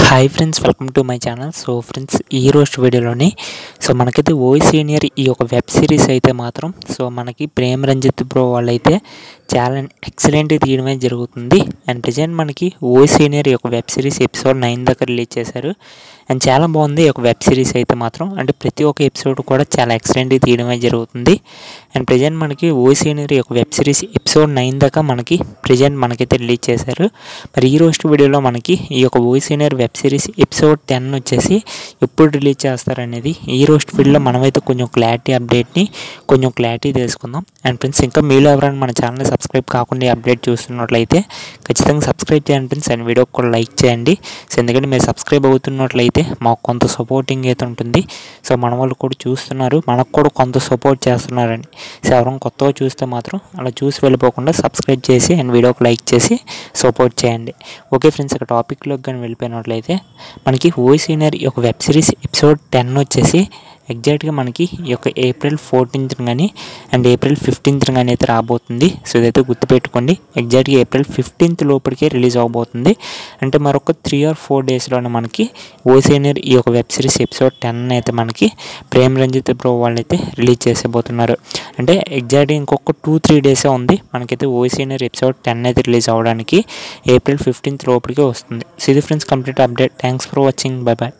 hi friends welcome to my channel so friends ఈ రోజు వీడియోలోని సో మనకైతే ఓ సీనియర్ ఈ యొక్క వెబ్ సిరీస్ అయితే మాత్రం సో మనకి ప్రేమ్ రంజిత్ బ్రో వాళ్ళైతే చాలా ఎక్సలెంట్ తీయడమే జరుగుతుంది అండ్ ప్రజెంట్ మనకి ఓ సీనియర్ ఈ యొక్క వెబ్ సిరీస్ ఎపిసోడ్ నైన్ దాకా రిలీజ్ చేశారు అండ్ చాలా బాగుంది ఈ యొక్క వెబ్ సిరీస్ అయితే మాత్రం అంటే ప్రతి ఒక్క ఎపిసోడ్ కూడా చాలా ఎక్సలెంట్ తీయడమే జరుగుతుంది అండ్ ప్రజెంట్ మనకి ఓ సీనియర్ ఈ యొక్క వెబ్ సిరీస్ ఎపిసోడ్ నైన్ దాకా మనకి ప్రజెంట్ మనకైతే రిలీజ్ చేశారు మరి ఈ రోజు వీడియోలో మనకి ఈ యొక్క ఓ senior web series episode ten వచ్చేసి ఎప్పుడు రిలీజ్ చేస్తారనేది ఈ రోజు వీడియోలో మనమైతే కొంచెం క్లారిటీ అప్డేట్ని కొంచెం క్లారిటీ తెలుసుకుందాం అండ్ ఫ్రెండ్స్ ఇంకా మీలో ఎవరైనా మన ఛానల్ని సబ్స్క్రైబ్ కాకుండా ఈ అప్డేట్ చూస్తున్నట్లయితే ఖచ్చితంగా సబ్స్క్రైబ్ చేయండి ఫ్రెండ్స్ అండ్ వీడియోకి కూడా లైక్ చేయండి సో ఎందుకంటే మీరు సబ్స్క్రైబ్ అవుతున్నట్లయితే మాకు కొంత సపోర్టింగ్ అయితే ఉంటుంది సో మన వాళ్ళు కూడా చూస్తున్నారు మనకు కూడా కొంత సపోర్ట్ చేస్తున్నారని సో ఎవరైనా కొత్తగా చూస్తే మాత్రం అలా చూసి వెళ్ళిపోకుండా సబ్స్క్రైబ్ చేసి అండ్ వీడియోకి లైక్ చేసి సపోర్ట్ చేయండి ఓకే ఫ్రెండ్స్ ఇక టాపిక్లోకి కానీ వెళ్ళిపోయినట్లయితే మనకి ఓ సీనియర్ ఈ యొక్క వెబ్ సిరీస్ ఎపిసోడ్ టెన్ వచ్చేసి ఎగ్జాక్ట్గా మనకి ఈ యొక్క ఏప్రిల్ ఫోర్టీన్త్ కానీ అండ్ ఏప్రిల్ ఫిఫ్టీన్త్ కానీ అయితే రాబోతుంది సో ఇదైతే గుర్తుపెట్టుకోండి ఎగ్జాక్ట్గా ఏప్రిల్ ఫిఫ్టీన్త్ లోపలికే రిలీజ్ అవబోతుంది అంటే మరొక త్రీ ఆర్ ఫోర్ డేస్లోనే మనకి ఓ సీనియర్ ఈ యొక్క వెబ్ సిరీస్ ఎపిసోడ్ టెన్ అయితే మనకి ప్రేమ్ రంజిత్ బ్రో వాళ్ళు అయితే రిలీజ్ చేసేబోతున్నారు అంటే ఎగ్జాక్ట్గా ఇంకొక టూ త్రీ డేసే ఉంది మనకైతే ఓ సీనియర్ ఎపిసోడ్ టెన్ అయితే రిలీజ్ అవ్వడానికి ఏప్రిల్ ఫిఫ్టీన్త్ లోపలికే వస్తుంది సో ఇది friends complete update thanks for watching bye bye